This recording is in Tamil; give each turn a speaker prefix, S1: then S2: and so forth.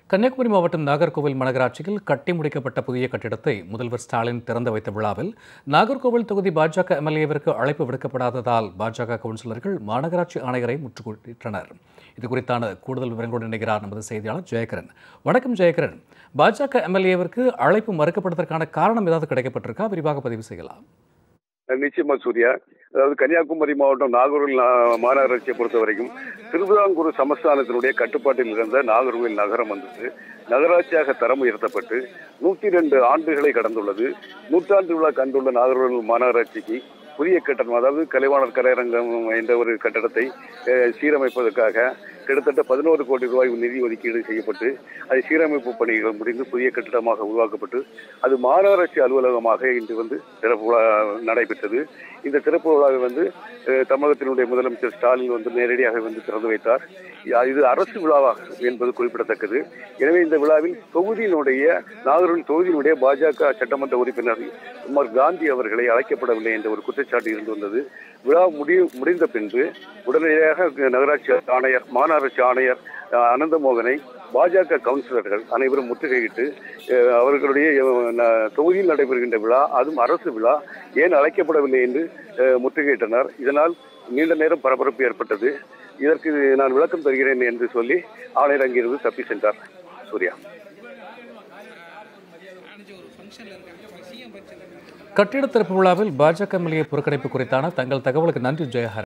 S1: கன்னியாகுமரி மாவட்டம் நாகர்கோவில் மாநகராட்சியில் கட்டி முடிக்கப்பட்ட புதிய கட்டிடத்தை முதல்வர் ஸ்டாலின் திறந்து வைத்த விழாவில் நாகர்கோவில் தொகுதி பாஜக எம்எல்ஏவிற்கு அழைப்பு விடுக்கப்படாததால் பாஜக கவுன்சிலர்கள் மாநகராட்சி ஆணையரை முற்றுகையிட்டனர் இது குறித்தான கூடுதல் விவரங்களுடன் இணைகிறார் நமது செய்தியாளர் ஜெயகரன் வணக்கம் ஜெயகரன் பாஜக எம்எல்ஏவிற்கு அழைப்பு மறுக்கப்படுவதற்கான காரணம் ஏதாவது கிடைக்கப்பட்டிருக்கா விரிவாக பதிவு செய்யலாம்
S2: நிச்சயமா சூர்யா அதாவது கன்னியாகுமரி மாவட்டம் நாகர்கோவில் நா- மாநகராட்சியை பொறுத்த வரைக்கும் திருவிதாங்கூர் சமஸ்தானத்தினுடைய கட்டுப்பாட்டில் இருந்த நாகர்கோவில் நகரம் வந்தது நகராட்சியாக தரம் உயர்த்தப்பட்டு நூற்றி ரெண்டு ஆண்டுகளை கடந்துள்ளது நூற்றாண்டு விழா கண்டுள்ள நாகர்கோவில் மாநகராட்சிக்கு புதிய கட்டணம் அதாவது கலைவாணர் கலையரங்கம் என்ற ஒரு கட்டடத்தை அஹ், சீரமைப்பதற்காக கிட்டத்தட்ட பதினோரு கோடி ரூபாய் நிதி ஒதுக்கீடு செய்யப்பட்டு அது சீரமைப்பு பணிகள் முடிந்து புதிய கட்டிடமாக உருவாக்கப்பட்டு அது மாநகராட்சி அலுவலகமாக இன்று வந்து திறப்பு விழா நடைபெற்றது இந்த திறப்பு விழாவை வந்து அஹ், தமிழகத்தினுடைய முதலமைச்சர் ஸ்டாலின் வந்து நேரடியாக வந்து திறந்து வைத்தார் யா- இது அரசு விழாவாக என்பது குறிப்பிடத்தக்கது எனவே இந்த விழாவில் தொகுதியினுடைய நாகர்கோவில் தொகுதியினுடைய பாஜக சட்டமன்ற உறுப்பினர் உமர் காந்தி அவர்களை அழைக்கப்படவில்லை என்ற ஒரு குற்றச்சாட்டு இருந்து வந்தது விழா முடி முடிந்த பின்பு உடனடியாக நகராட்சி ஆணையர் மாநகராட்சி ஆணையர் அஹ், அனந்தமோகனை பாஜக கவுன்சிலர்கள் அனைவரும் முற்றுகையிட்டு அஹ், அவர்களுடைய அஹ், ந- தொகுதியில் நடைபெறுகின்ற விழா அதுவும் அரசு விழா ஏன் அழைக்கப்படவில்லை என்று அஹ், முற்றுகையிட்டனர் இதனால் நீண்ட நேரம் பரபரப்பு ஏற்பட்டது இதற்கு நான் விளக்கம் தருகிறேன் என்று சொல்லி ஆணையர் அங்கிருந்து தப்பி சென்றார் சூர்யா
S1: கட்டிட திறப்பு விழாவில் பாஜக எம்எல்ஏ புறக்கணிப்பு குறித்தான தங்கள் தகவலுக்கு நன்றி ஜெயஹரன்